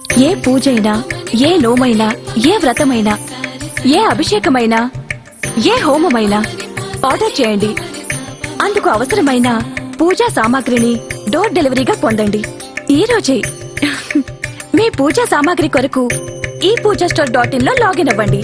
ఏ పూజైనా ఏ నోమైనా ఏ వ్రతమైనా ఏ అభిషేకమైనా ఏ హోమమైనా ఆర్డర్ చేయండి అందుకు అవసరమైన పూజా సామాగ్రిని డోర్ డెలివరీగా పొందండి ఈ రోజే మీ పూజా సామాగ్రి కొరకు ఈ పూజా స్టోర్ డాట్ ఇన్ లో లాగిన్ అవ్వండి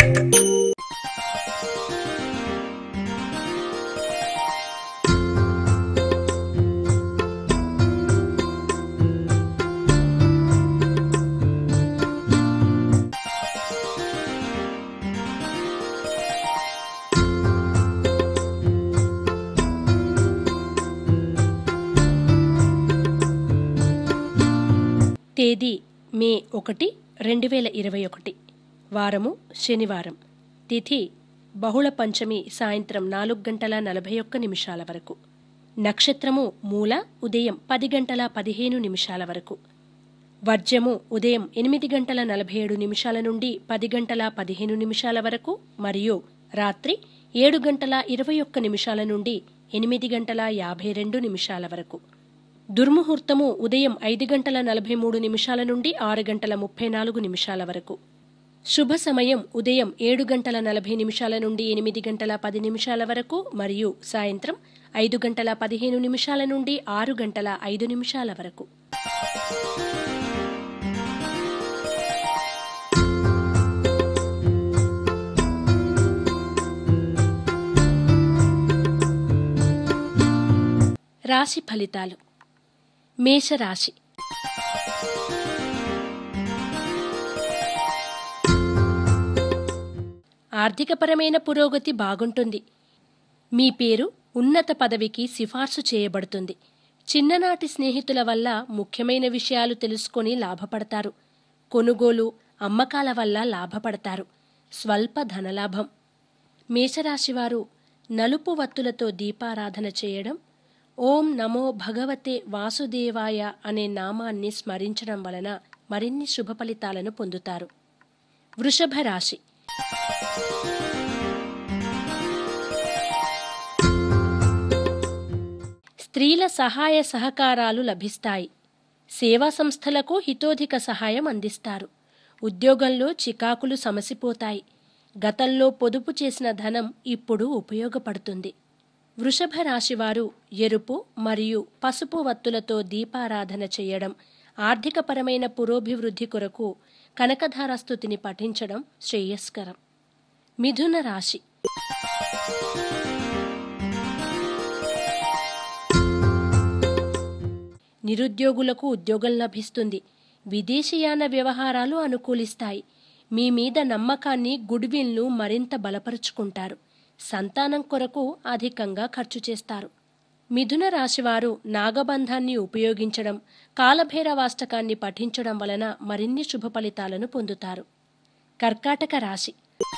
తేదీ మే ఒకటి రెండు వేల ఇరవై ఒకటి వారము శనివారం తిథి బహుళ పంచమి సాయంత్రం నాలుగు గంటల నలభై ఒక్క నిమిషాల వరకు నక్షత్రము మూల ఉదయం పది గంటల పదిహేను నిమిషాల వరకు వర్జము ఉదయం ఎనిమిది గంటల నలభై ఏడు నిమిషాల నుండి పది గంటల పదిహేను నిమిషాల వరకు మరియు రాత్రి ఏడు గంటల ఇరవై ఒక్క నిమిషాల నుండి ఎనిమిది గంటల యాభై రెండు నిమిషాల వరకు దుర్ముహూర్తము ఉదయం ఐదు గంటల నలభై మూడు నిమిషాల నుండి ఆరు గంటల ముప్పై నాలుగు నిమిషాల వరకు శుభ సమయం ఉదయం ఏడు గంటల నలభై నిమిషాల నుండి ఎనిమిది గంటల పది నిమిషాల వరకు మరియు సాయంత్రం ఐదు గంటల పదిహేను నిమిషాల నుండి ఆరు గంటల ఐదు నిమిషాల వరకు రాశి ఫలితాలు మేషరాశి ఆర్థికపరమైన పురోగతి బాగుంటుంది మీ పేరు ఉన్నత పదవికి సిఫార్సు చేయబడుతుంది చిన్ననాటి స్నేహితుల వల్ల ముఖ్యమైన విషయాలు తెలుసుకొని లాభపడతారు కొనుగోలు అమ్మకాల వల్ల లాభపడతారు స్వల్ప ధనలాభం మేషరాశివారు నలుపు వత్తులతో దీపారాధన చేయడం ఓం నమో భగవతే వాసుదేవాయ అనే నామాన్ని స్మరించడం వలన మరిన్ని శుభ ఫలితాలను పొందుతారు వృషభ రాశి స్త్రీల సహాయ సహకారాలు లభిస్తాయి సేవా సంస్థలకు హితోధిక సహాయం అందిస్తారు ఉద్యోగంలో చికాకులు సమసిపోతాయి గతంలో పొదుపు చేసిన ధనం ఇప్పుడు ఉపయోగపడుతుంది వృషభ రాశివారు ఎరుపు మరియు పసుపు వత్తులతో దీపారాధన చేయడం ఆర్థికపరమైన పురోభివృద్ధి కొరకు కనకధార స్థుతిని పఠించడం శ్రేయస్కరం మిథున రాశి నిరుద్యోగులకు ఉద్యోగం లభిస్తుంది విదేశీయాన వ్యవహారాలు అనుకూలిస్తాయి మీ మీద నమ్మకాన్ని గుడ్విల్ను మరింత బలపరుచుకుంటారు సంతానం కొరకు అధికంగా ఖర్చు చేస్తారు మిథున రాశివారు నాగబంధాన్ని ఉపయోగించడం కాలభైరవాష్టకాన్ని పఠించడం వలన మరిన్ని శుభ ఫలితాలను పొందుతారు కర్కాటక రాశి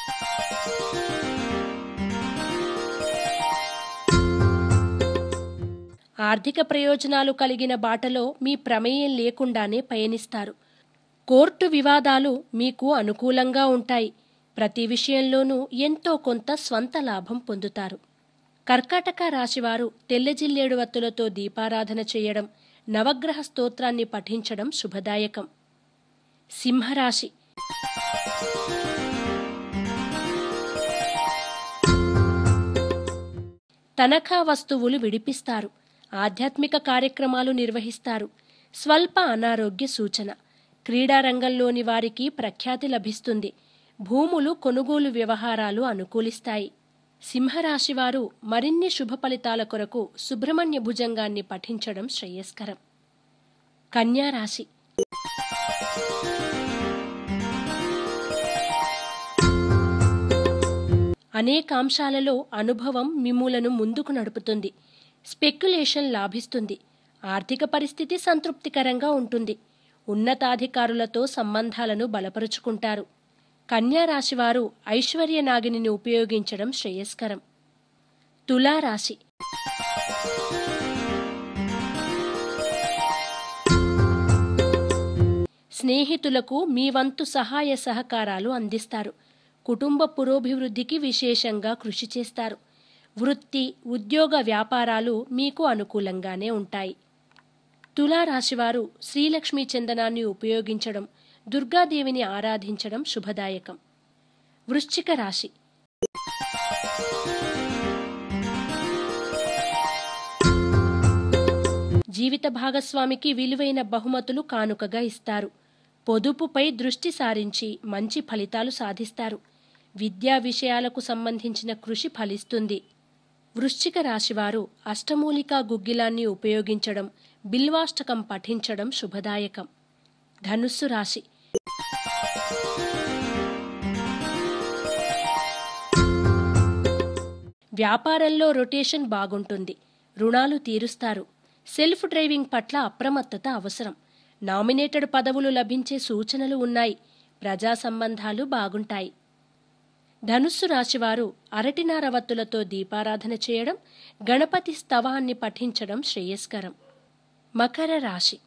ఆర్థిక ప్రయోజనాలు కలిగిన బాటలో మీ ప్రమేయం లేకుండానే పయనిస్తారు కోర్టు వివాదాలు మీకు అనుకూలంగా ఉంటాయి ప్రతి విషయంలోనూ ఎంతో కొంత స్వంత లాభం పొందుతారు కర్కాటక రాశివారు తెల్లజిల్లేడు వత్తులతో దీపారాధన చేయడం నవగ్రహ స్తోత్రాన్ని పఠించడం శుభదాయకం సింహరాశి తనఖా వస్తువులు విడిపిస్తారు ఆధ్యాత్మిక కార్యక్రమాలు నిర్వహిస్తారు స్వల్ప అనారోగ్య సూచన క్రీడారంగంలోని వారికి ప్రఖ్యాతి లభిస్తుంది భూములు కొనుగోలు వ్యవహారాలు అనుకూలిస్తాయి సింహరాశివారు మరిన్ని శుభ ఫలితాల కొరకు సుబ్రహ్మణ్య భుజంగాన్ని పఠించడం శ్రేయస్కరం కన్యారాశి అనేక అంశాలలో అనుభవం మిమ్ములను ముందుకు నడుపుతుంది స్పెక్యులేషన్ లాభిస్తుంది ఆర్థిక పరిస్థితి సంతృప్తికరంగా ఉంటుంది ఉన్నతాధికారులతో సంబంధాలను బలపరుచుకుంటారు కన్యా రాశివారు ఐశ్వర్య నాగిని ఉపయోగించడం శ్రేయస్కరం తులారాశి స్నేహితులకు మీ వంతు సహాయ సహకారాలు అందిస్తారు కుటుంబ పురోభివృద్ధికి విశేషంగా కృషి చేస్తారు వృత్తి ఉద్యోగ వ్యాపారాలు మీకు అనుకూలంగానే ఉంటాయి తులారాశివారు శ్రీలక్ష్మీ చందనాన్ని ఉపయోగించడం దుర్గాదేవిని ఆరాధించడం శుభదాయకం వృశ్చిక రాశి జీవిత భాగస్వామికి విలువైన బహుమతులు కానుకగా ఇస్తారు పొదుపుపై దృష్టి సారించి మంచి ఫలితాలు సాధిస్తారు విద్యా విషయాలకు సంబంధించిన కృషి ఫలిస్తుంది వృశ్చిక రాశివారు అష్టమూలికా గుగ్గిలాన్ని ఉపయోగించడం బిల్వాష్టకం పఠించడం శుభదాయకం ధనుస్సు రాశి వ్యాపారంలో రొటేషన్ బాగుంటుంది రుణాలు తీరుస్తారు సెల్ఫ్ డ్రైవింగ్ పట్ల అప్రమత్తత అవసరం నామినేటెడ్ పదవులు లభించే సూచనలు ఉన్నాయి ప్రజా సంబంధాలు బాగుంటాయి ధనుస్సు రాశివారు అరటినారవత్తులతో దీపారాధన చేయడం గణపతి స్తవాన్ని పఠించడం శ్రేయస్కరం మకర రాశి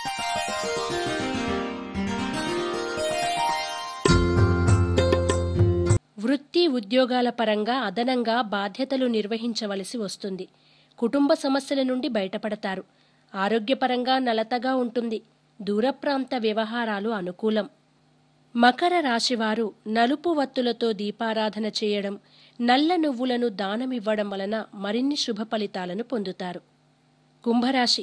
వృత్తి ఉద్యోగాల పరంగా అదనంగా బాధ్యతలు నిర్వహించవలసి వస్తుంది కుటుంబ సమస్యల నుండి బయటపడతారు ఆరోగ్యపరంగా నలతగా ఉంటుంది దూర ప్రాంత వ్యవహారాలు అనుకూలం మకర రాశివారు నలుపు వత్తులతో దీపారాధన చేయడం నల్ల నువ్వులను దానమివ్వడం వలన మరిన్ని శుభ ఫలితాలను పొందుతారు కుంభరాశి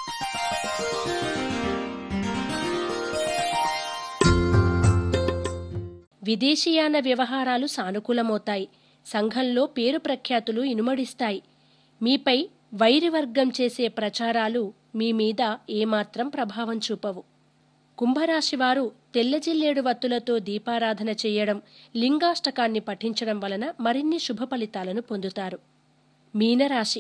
విదేశీయాన వ్యవహారాలు సానుకూలమవుతాయి సంఘంలో పేరు ప్రఖ్యాతులు ఇనుమడిస్తాయి మీపై వైరివర్గం చేసే ప్రచారాలు మీ మీద ఏమాత్రం ప్రభావం చూపవు కుంభరాశివారు తెల్లజిల్లేడు వత్తులతో దీపారాధన చేయడం లింగాష్టకాన్ని పఠించడం వలన మరిన్ని శుభ ఫలితాలను పొందుతారు మీనరాశి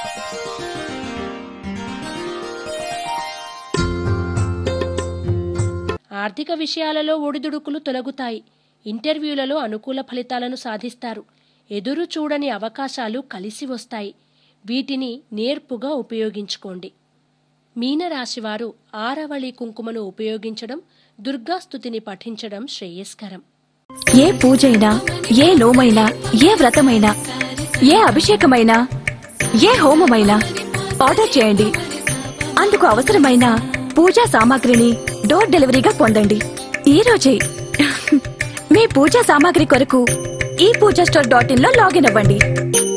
ఆర్థిక విషయాలలో ఒడిదుడుకులు తొలగుతాయి ఇంటర్వ్యూలలో అనుకూల ఫలితాలను సాధిస్తారు ఎదురు చూడని అవకాశాలు కలిసి వస్తాయి వీటిని నేర్పుగా ఉపయోగించుకోండి మీనరాశివారు ఆరవళి కుంకుమను ఉపయోగించడం దుర్గాస్తుతిని పఠించడం శ్రేయస్కరం ఏ పూజైనా ఏ నోమైనా ఏ వ్రతమైనా ఏ అభిషేకమైనా ఏ హోమమైనా ఆర్డర్ చేయండి అందుకు అవసరమైన పూజా సామాగ్రిని డోర్ డెలివరీగా పొందండి ఈ రోజే మీ పూజా సామాగ్రి కొరకు ఈ పూజా స్టోర్ డాట్ ఇన్ లో లాగిన్ అవ్వండి